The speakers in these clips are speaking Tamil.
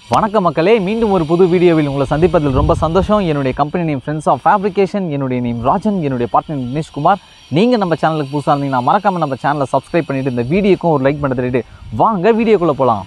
வணக்கம் மக்களே மீண்டும் ஒரு புது வீடியோவில் உங்களை சந்திப்பதில் ரொம்ப சந்தோஷம் என்னுடைய company name friends of fabrication என்னுடைய நேம் ராஜன் என்னுடைய பார்ட்னர் தினேஷ்குமார் நீங்கள் நம்ம சேனலுக்கு புதுசாக இருந்தீங்கன்னா மறக்காமல் நம்ம சேனலை சப்ஸ்கிரைப் பண்ணிவிட்டு இந்த வீடியோக்கும் ஒரு லைக் பண்ண தள்ளிட்டு வாங்க வீடியோக்குள்ளே போகலாம்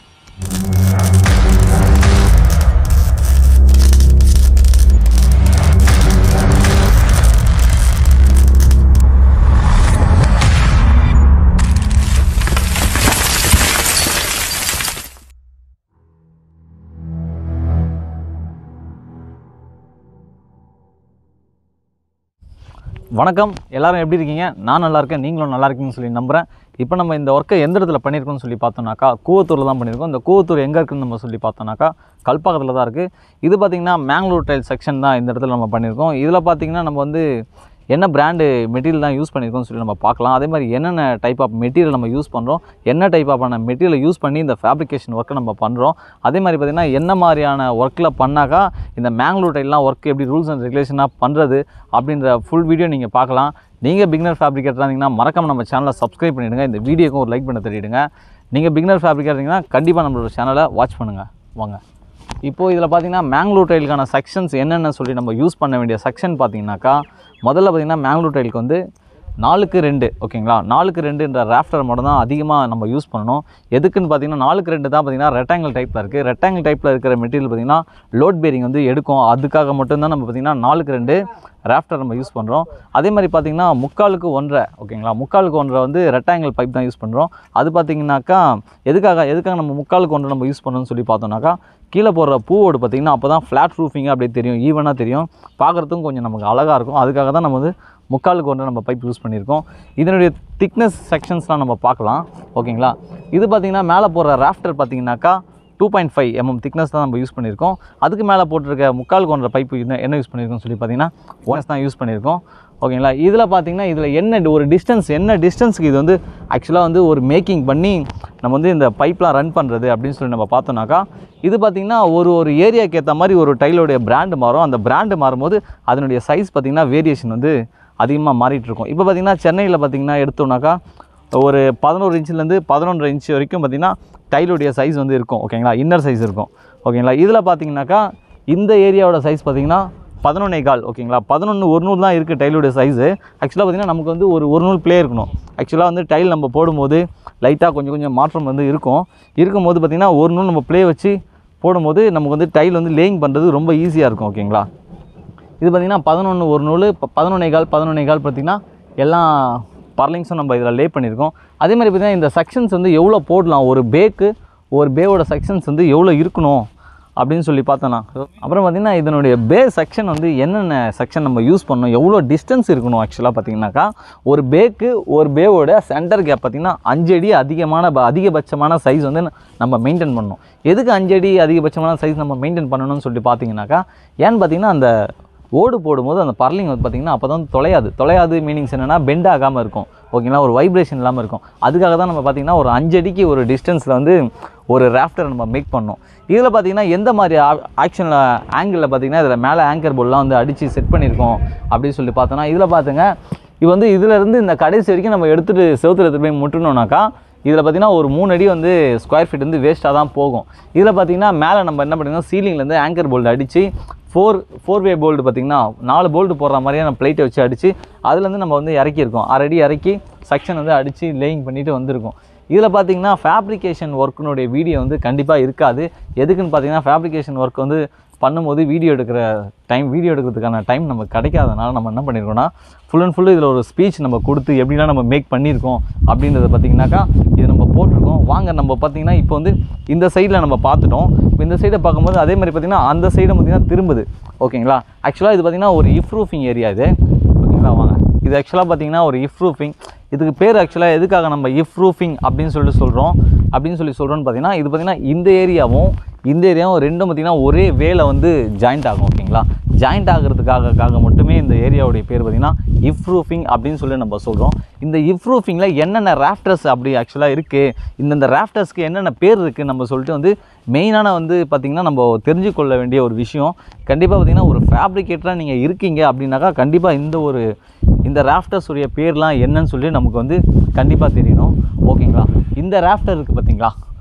வணக்கம் எல்லாரும் எப்படி இருக்கீங்க நான் நல்லா இருக்கேன் நீங்களும் நல்லா இருக்கீங்கன்னு சொல்லி நம்புகிறேன் இப்போ நம்ம இந்த ஒர்க்கை எந்த இடத்துல பண்ணியிருக்கோம்னு சொல்லி பார்த்தோம்னாக்கா கூவத்தூரில் தான் பண்ணியிருக்கோம் இந்த கூவத்தூர் எங்கே இருக்குன்னு நம்ம சொல்லி பார்த்தோம்னாக்கா கல்பாக்கத்தில் தான் இருக்குது இது பார்த்திங்கன்னா மேங்களூர் டைல் செக்ஷன் தான் இந்த இடத்துல நம்ம பண்ணியிருக்கோம் இதில் பார்த்திங்கன்னா நம்ம வந்து என்ன பிராண்டு மெட்டீரியல் தான் யூஸ் பண்ணியிருக்கோம்னு சொல்லி நம்ம பார்க்கலாம் அதே மாதிரி என்னென்ன டைப் ஆஃப் மெட்டீரியல் நம்ம யூஸ் பண்ணுறோம் என்ன டைப் ஆஃபான மெட்டீரியலை யூஸ் பண்ணி இந்த ஃபேப்ரிகேஷன் ஒர்க்கை நம்ம பண்ணுறோம் அதே மாதிரி பார்த்திங்கன்னா என்ன மாதிரியான ஒர்க்கில் பண்ணாக்கா இந்த மேங்களூர் டைல்லாம் ஒர்க் எப்படி ரூல்ஸ் அண்ட் ரெகுலேஷனாக பண்ணுறது அப்படின்ற ஃபுல் வீடியோ நீங்கள் பார்க்கலாம் நீங்கள் பிகினர் ஃபேப்ரிகேட்டராக இருந்தீங்கன்னா மறக்காம நம்ம சேனலை சப்ஸ்கிரைப் பண்ணிவிடுங்க இந்த வீடியோக்கும் ஒரு லைக் பண்ண தெரியிடுங்க நீங்கள் பிகினர் ஃபேப்ரிகேட்டர் இருந்தீங்கன்னா கண்டிப்பாக நம்மளோட சேனலை வாட்ச் பண்ணுங்கள் வாங்க இப்போது இதில் பார்த்தீங்கன்னா மேங்களூர் டைலுக்கான செக்ஷன்ஸ் என்னென்ன சொல்லி நம்ம யூஸ் பண்ண வேண்டிய செக்ஷன் பார்த்தீங்கன்னாக்கா முதல்ல பார்த்தீங்கன்னா மேங்களூர் டைலுக்கு வந்து நாலுக்கு ரெண்டு ஓகேங்களா நாலுக்கு ரெண்டுன்ற ராஃப்டர் மட்டும் தான் அதிகமாக நம்ம யூஸ் பண்ணணும் எதுக்குன்னு பார்த்தீங்கன்னா நாலுக்கு ரெண்டு தான் பார்த்தீங்கன்னா ரெக்டாங்கிள் டைப்பில் இருக்குது ரெக்டாங்கிள் டைப்பில் இருக்கிற மெட்டீரியல் பார்த்தீங்கன்னா லோட் பேரிங் வந்து எடுக்கும் அதுக்காக மட்டும்தான் நம்ம பார்த்தீங்கன்னா நாலுக்கு ரெண்டு ராஃப்டர் நம்ம யூஸ் பண்ணுறோம் அதே மாதிரி பார்த்தீங்கன்னா முக்காலுக்கு ஒன்றரை ஓகேங்களா முக்காலுக்கு ஒன்றரை வந்து ரெக்டாங்கிள் பைப் தான் யூஸ் பண்ணுறோம் அது பார்த்தீங்கன்னாக்கா எதுக்காக எதுக்காக நம்ம முக்காலுக்கு ஒன்றரை நம்ம யூஸ் பண்ணணும்னு சொல்லி பார்த்தோம்னாக்கா கீழே போடுற பூவோடு பார்த்திங்கன்னா அப்போ தான் ஃப்ளாட் ரூஃபிங்காக அப்படியே தெரியும் ஈவனாக தெரியும் பார்க்குறதுக்கும் கொஞ்சம் நமக்கு அழகாக இருக்கும் அதுக்காக தான் நம்ம வந்து முக்காலுக்கு ஒன்று நம்ம பைப் யூஸ் பண்ணியிருக்கோம் இதனுடைய திக்னஸ் செக்ஷன்ஸ்லாம் நம்ம பார்க்கலாம் ஓகேங்களா இது பார்த்திங்கன்னா மேலே போடுற ராஃப்டர் பார்த்திங்கனாக்கா two point five mm thickness தான் நம்ம யூஸ் பண்ணியிருக்கோம் அதுக்கு மேலே போட்டிருக்க முக்கால் கொன்ற பைப்பு என்ன என்ன யூஸ் பண்ணியிருக்கோம்னு சொல்லி பார்த்தீங்கன்னா ஒன்ஸ் தான் யூஸ் பண்ணியிருக்கோம் ஓகேங்களா இதில் பார்த்தீங்கன்னா இதில் என்ன ஒரு டிஸ்டன்ஸ் என்ன டிஸ்டன்ஸுக்கு இது வந்து ஆக்சுவலாக வந்து ஒரு மேக்கிங் பண்ணி நம்ம வந்து இந்த பைப்லாம் ரன் பண்ணுறது அப்படின்னு சொல்லி நம்ம பார்த்தோம்னாக்கா இது பார்த்திங்கன்னா ஒரு ஒரு ஏரியாவுக்கு ஏற்ற மாதிரி ஒரு டைலோடைய பிராண்டு மாறும் அந்த பிராண்டு மாறும்போது அதனுடைய சைஸ் பார்த்திங்கன்னா வேரியேஷன் வந்து அதிகமாக மாறிட்டு இருக்கும் இப்போ பார்த்திங்கன்னா சென்னையில் பார்த்திங்கன்னா எடுத்தோம்னாக்கா ஒரு பதினோரு இன்ச்சிலேருந்து பதினொன்றரை இன்ச் வரைக்கும் பார்த்திங்கன்னா டைலுடைய சைஸ் வந்து இருக்கும் ஓகேங்களா இன்னர் சைஸ் இருக்கும் ஓகேங்களா இதில் பார்த்தீங்கன்னாக்கா இந்த ஏரியாவோட சைஸ் பார்த்தீங்கன்னா பதினொன்னே கால் ஓகேங்களா பதினொன்று ஒரு நூல் தான் இருக்குது டைலுடைய சைஸு ஆக்சுவலாக பார்த்திங்கன்னா நமக்கு வந்து ஒரு ஒரு நூல் ப்ளே இருக்கணும் ஆக்சுவலாக வந்து டைல் நம்ம போடும்போது லைட்டாக கொஞ்சம் கொஞ்சம் மாற்றம் வந்து இருக்கும் இருக்கும்போது பார்த்திங்கன்னா ஒரு நூல் நம்ம ப்ளே வச்சு போடும்போது நமக்கு வந்து டைல் வந்து லேயிங் பண்ணுறது ரொம்ப ஈஸியாக இருக்கும் ஓகேங்களா இது பார்த்திங்கன்னா பதினொன்று ஒரு நூல் இப்போ பதினொன்னே கால் பதினொன்னே கால் பார்த்திங்கன்னா எல்லாம் பர்லிங்ஸும் நம்ம இதில் லே பண்ணியிருக்கோம் அதே மாதிரி பார்த்திங்கன்னா இந்த செக்ஷன்ஸ் வந்து எவ்வளோ போடலாம் ஒரு பேக்கு ஒரு பேவோட செக்ஷன்ஸ் வந்து எவ்வளோ இருக்கணும் அப்படின்னு சொல்லி பார்த்தோன்னா அப்புறம் பார்த்திங்கன்னா இதனுடைய பே செக்ஷன் வந்து என்னென்ன செக்ஷன் நம்ம யூஸ் பண்ணணும் எவ்வளோ டிஸ்டன்ஸ் இருக்கணும் ஆக்சுவலாக பார்த்திங்கனாக்கா ஒரு பேக்கு ஒரு பேவோட சென்டர் கேப் பார்த்திங்கன்னா அஞ்சு அடி அதிகமான ப- அதிகபட்சமான சைஸ் வந்து நம்ம மெயின்டைன் பண்ணணும் எதுக்கு அஞ்சு அடி அதிகபட்சமான சைஸ் நம்ம மெயின்டைன் பண்ணணும்னு சொல்லி பார்த்தீங்கன்னாக்கா ஏன்னு பார்த்தீங்கன்னா அந்த ஓடு போடும்போது அந்த பர்லிங் வந்து பார்த்திங்கன்னா அப்போ தான் தொலையாது தொலையாது மீனிங்ஸ் என்னென்னா பெண்ட் ஆகாமல் இருக்கும் ஓகேங்களா ஒரு வைப்ரேஷன் இல்லாமல் இருக்கும் அதுக்காக தான் நம்ம பார்த்திங்கன்னா ஒரு அஞ்சு அடிக்கு ஒரு டிஸ்டன்ஸில் வந்து ஒரு ராஃப்டர் நம்ம மேக் பண்ணோம் இதில் பார்த்திங்கன்னா எந்த மாதிரி ஆக்ஷனில் ஆங்கிளில் பார்த்திங்கன்னா இதில் மேலே ஆங்கர் போர்டெலாம் வந்து அடித்து செட் பண்ணியிருக்கோம் அப்படின்னு சொல்லி பார்த்தோன்னா இதில் பார்த்துங்க இது வந்து இதிலேருந்து இந்த கடைசி வரைக்கும் நம்ம எடுத்துகிட்டு செவுத்துல எடுத்துகிட்டு போய் முட்டணும்னாக்கா இதில் பார்த்தீங்கன்னா ஒரு மூணு அடி வந்து ஸ்கொயர் ஃபீட் வந்து வேஸ்ட்டாக தான் போகும் இதில் பார்த்தீங்கன்னா மேலே நம்ம என்ன பண்ணுறோம் சீலிங்லேருந்து ஆங்கர் போல்டு அடித்து ஃபோர் ஃபோர் வே போல்டு பார்த்திங்கன்னா நாலு போல்டு போடுற மாதிரியான பிளேட்டை வச்சு அடித்து அதுலேருந்து நம்ம வந்து இறக்கியிருக்கோம் அரை அடி இறக்கி செக்ஷன் வந்து அடித்து லேயிங் பண்ணிட்டு வந்திருக்கோம் இதில் பார்த்தீங்கன்னா ஃபேப்ரிகேஷன் ஒர்க்கினுடைய வீடியோ வந்து கண்டிப்பாக இருக்காது எதுக்குன்னு பார்த்தீங்கன்னா ஃபேப்ரிகேஷன் ஒர்க் வந்து பண்ணும்போது வீடியோ எடுக்கிற டைம் வீடியோ எடுக்கிறதுக்கான டைம் நமக்கு கிடைக்காதனால நம்ம என்ன பண்ணியிருக்கோம்னா ஃபுல் அண்ட் ஃபுல்லு இதில் ஒரு ஸ்பீச் நம்ம கொடுத்து எப்படிலாம் நம்ம மேக் பண்ணியிருக்கோம் அப்படின்றத பார்த்தீங்கன்னாக்கா இது நம்ம போட்டிருக்கோம் வாங்க நம்ம பார்த்தீங்கன்னா இப்போ வந்து இந்த சைடில் நம்ம பார்த்துட்டோம் இப்போ இந்த சைடை பார்க்கும்போது அதே மாதிரி பார்த்தீங்கன்னா அந்த சைடு பார்த்தீங்கன்னா திரும்புது ஓகேங்களா ஆக்சுவலாக இது பார்த்தீங்கன்னா ஒரு இஃப் ரூஃபிங் ஏரியா இது ஓகேங்களா வாங்க இது ஆக்சுவலாக பார்த்தீங்கன்னா ஒரு இஃப் ரூஃபிங் இதுக்கு பேர் ஆக்சுவலாக எதுக்காக நம்ம இஃப் ரூஃபிங் அப்படின்னு சொல்லிட்டு சொல்கிறோம் அப்படின்னு சொல்லி சொல்கிறோன்னு பார்த்தீங்கன்னா இது பார்த்தீங்கன்னா இந்த ஏரியாவும் இந்த ஏரியாவும் ரெண்டும் பார்த்தீங்கன்னா ஒரே வேலை வந்து ஜாயிண்ட் ஆகும் ஓகேங்களா ஜாயிண்ட் ஆகிறதுக்காக மட்டுமே இந்த ஏரியாவுடைய பேர் பார்த்தீங்கன்னா இஃப் ரூஃபிங் அப்படின்னு சொல்லி நம்ம சொல்கிறோம் இந்த இஃப் ரூஃபிங்கில் என்னென்ன ராஃப்டர்ஸ் அப்படி ஆக்சுவலாக இருக்குது இந்தந்த ராஃப்டர்ஸ்க்கு என்னென்ன பேர் இருக்குது நம்ம சொல்லிட்டு வந்து மெயினான வந்து பார்த்திங்கன்னா நம்ம தெரிஞ்சு கொள்ள வேண்டிய ஒரு விஷயம் கண்டிப்பாக பார்த்திங்கன்னா ஒரு ஃபேப்ரிகேட்டராக நீங்கள் இருக்கீங்க அப்படின்னாக்கா கண்டிப்பாக இந்த ஒரு இந்த ராஃப்டர்ஸ் உடைய பேர்லாம் என்னன்னு சொல்லி நமக்கு வந்து கண்டிப்பாக தெரியணும் ஓகேங்களா இந்த ராஃப்டர் இருக்குது பார்த்தீங்களா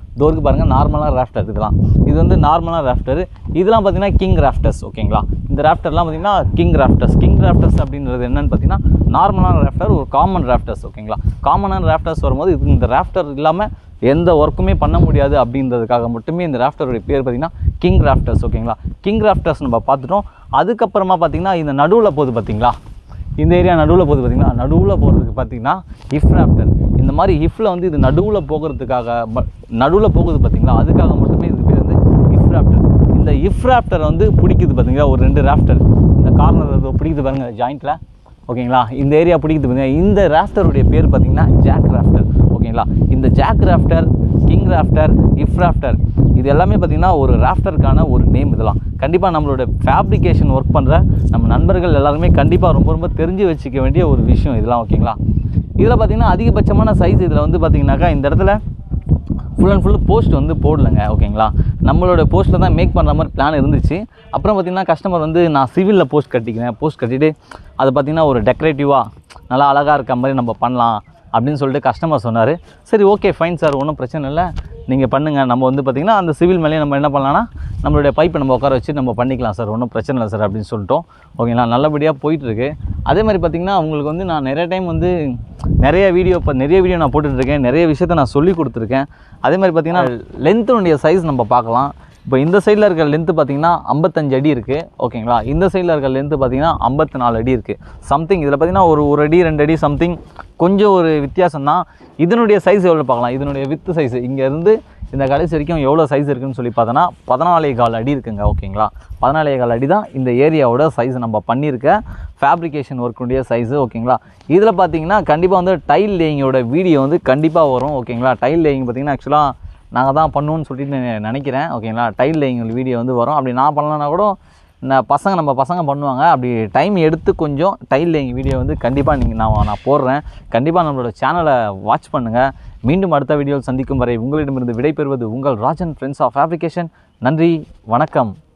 டோருக்கு பாருங்கள் நார்மலான ராஃப்டர் இதெல்லாம் இது வந்து நார்மலான ராஃப்டர் இதெல்லாம் பார்த்தீங்கன்னா கிங் ராஃப்டர்ஸ் ஓகேங்களா இந்த ராஃப்டர்லாம் பார்த்தீங்கன்னா கிங் ராஃப்டர்ஸ் கிங் ராஃப்டர்ஸ் அப்படின்றது என்னன்னு பார்த்தீங்கன்னா நார்மலான ராஃப்டர் ஒரு காமன் ராஃப்டர்ஸ் ஓகேங்களா காமனான ராஃப்டர்ஸ் வரும்போது இது இந்த ராஃப்டர் இல்லாமல் எந்த ஒர்க்குமே பண்ண முடியாது அப்படின்றதுக்காக மட்டுமே இந்த ராஃப்டருடைய பேர் பார்த்தீங்கன்னா கிங் ராஃப்டர்ஸ் ஓகேங்களா கிங் ராஃப்டர்ஸ் நம்ம பார்த்துட்டோம் அதுக்கப்புறமா பார்த்தீங்கன்னா இந்த நடுவில் போகுது பார்த்தீங்களா இந்த ஏரியா நடுவில் போகுது பார்த்தீங்களா நடுவில் போகிறதுக்கு பார்த்தீங்கன்னா ஹிஃப் ராஃப்டர் இந்த மாதிரி ஹிஃப்ல வந்து இது நடுவில் போகிறதுக்காக நடுவில் போகுது பார்த்தீங்களா அதுக்காக மட்டுமே இதுக்கு பேர் வந்து ஹிஃப் ராஃப்டர் இந்த ஹிஃப் ராஃப்டர் வந்து பிடிக்குது பார்த்தீங்களா ஒரு ரெண்டு ராஃப்டர் இந்த கார்னர் பிடிக்குது பாருங்க ஜாயிண்ட்டில் ஓகேங்களா இந்த ஏரியா பிடிக்குது பார்த்தீங்கன்னா இந்த ராஃப்டருடைய பேர் பார்த்தீங்கன்னா ஜாக் ராஃப்டர் ஓகேங்களா இந்த jack rafter king rafter hip rafter இது எல்லாமே பார்த்தீங்கன்னா ஒரு ராஃப்டருக்கான ஒரு நேம் இதெல்லாம் கண்டிப்பாக நம்மளோட ஃபேப்ரிகேஷன் ஒர்க் பண்ணுற நம்ம நண்பர்கள் எல்லாருமே கண்டிப்பாக ரொம்ப ரொம்ப தெரிஞ்சு வச்சுக்க வேண்டிய ஒரு விஷயம் இதெல்லாம் ஓகேங்களா இதில் பார்த்தீங்கன்னா அதிகபட்சமான சைஸ் இதில் வந்து பார்த்தீங்கன்னாக்கா இந்த இடத்துல ஃபுல் அண்ட் ஃபுல் போஸ்ட் வந்து போடலைங்க ஓகேங்களா நம்மளோட போஸ்ட்டில் தான் மேக் பண்ணுற மாதிரி பிளான் இருந்துச்சு அப்புறம் பார்த்திங்கன்னா கஸ்டமர் வந்து நான் சிவிலில் போஸ்ட் கட்டிக்கிறேன் போஸ்ட் கட்டிட்டு அது பார்த்திங்கன்னா ஒரு டெக்கரேட்டிவாக நல்லா அழகாக இருக்க மாதிரி நம்ம பண்ணலாம் அப்படின்னு சொல்லிட்டு கஸ்டமர் சொன்னார் சரி ஓகே ஃபைன் சார் ஒன்றும் பிரச்சனை இல்லை நீங்கள் பண்ணுங்கள் நம்ம வந்து பார்த்திங்கன்னா அந்த சிவில் மேலேயே நம்ம என்ன பண்ணலாம்னா நம்மளுடைய பைப்பை நம்ம உட்கார வச்சு நம்ம பண்ணிக்கலாம் சார் ஒன்றும் பிரச்சனை இல்லை சார் அப்படின்னு சொல்லிட்டோம் ஓகேங்களா நல்லபடியாக போயிட்டுருக்கு அதே மாதிரி பார்த்திங்கன்னா உங்களுக்கு வந்து நான் நிறைய டைம் வந்து நிறைய வீடியோ இப்போ நிறைய வீடியோ நான் போட்டுட்ருக்கேன் நிறைய விஷயத்த நான் சொல்லி கொடுத்துருக்கேன் அதே மாதிரி பார்த்திங்கன்னா லென்த்துனுடைய சைஸ் நம்ம பார்க்கலாம் இப்போ இந்த சைடில் இருக்க லென்த்து பார்த்தீங்கன்னா ஐம்பத்தஞ்சு அடி இருக்குது ஓகேங்களா இந்த சைடில் இருக்க லென்த்து பார்த்தீங்கன்னா ஐம்பத்தி நாலு அடி இருக்குது சம்திங் இதில் பார்த்தீங்கன்னா ஒரு ஒரு அடி ரெண்டு அடி சம்திங் கொஞ்சம் ஒரு வித்தியாசம் தான் இதனுடைய சைஸ் எவ்வளோ பார்க்கலாம் இதனுடைய வித்து சைஸ் இங்கேருந்து இந்த கடைசி வரைக்கும் எவ்வளோ சைஸ் இருக்குன்னு சொல்லி பார்த்தோன்னா பதினாலே கால் அடி இருக்குங்க ஓகேங்களா பதினாலே கால் அடி தான் இந்த ஏரியாவோட சைஸ் நம்ம பண்ணியிருக்க ஃபேப்ரிகேஷன் ஒர்க்குடைய சைஸு ஓகேங்களா இதில் பார்த்தீங்கன்னா கண்டிப்பாக வந்து டைல் லேயிங்கோட வீடியோ வந்து கண்டிப்பாக வரும் ஓகேங்களா டைல் லேயிங் பார்த்தீங்கன்னா ஆக்சுவலாக நாங்கள் தான் பண்ணுவோம்னு சொல்லிட்டு நான் நினைக்கிறேன் ஓகேங்களா டைல் லேயிங் வீடியோ வந்து வரும் அப்படி நான் பண்ணலன்னா கூட நான் பசங்க நம்ம பசங்க பண்ணுவாங்க அப்படி டைம் எடுத்து கொஞ்சம் டைல் லேயிங் வீடியோ வந்து கண்டிப்பாக நீங்கள் நான் நான் போடுறேன் கண்டிப்பாக நம்மளோட சேனலை வாட்ச் பண்ணுங்கள் மீண்டும் அடுத்த வீடியோவில் சந்திக்கும் வரை உங்களிடமிருந்து விடைபெறுவது உங்கள் ராஜன் ஃப்ரெண்ட்ஸ் ஆஃப் ஃபேப்ரிகேஷன் நன்றி வணக்கம்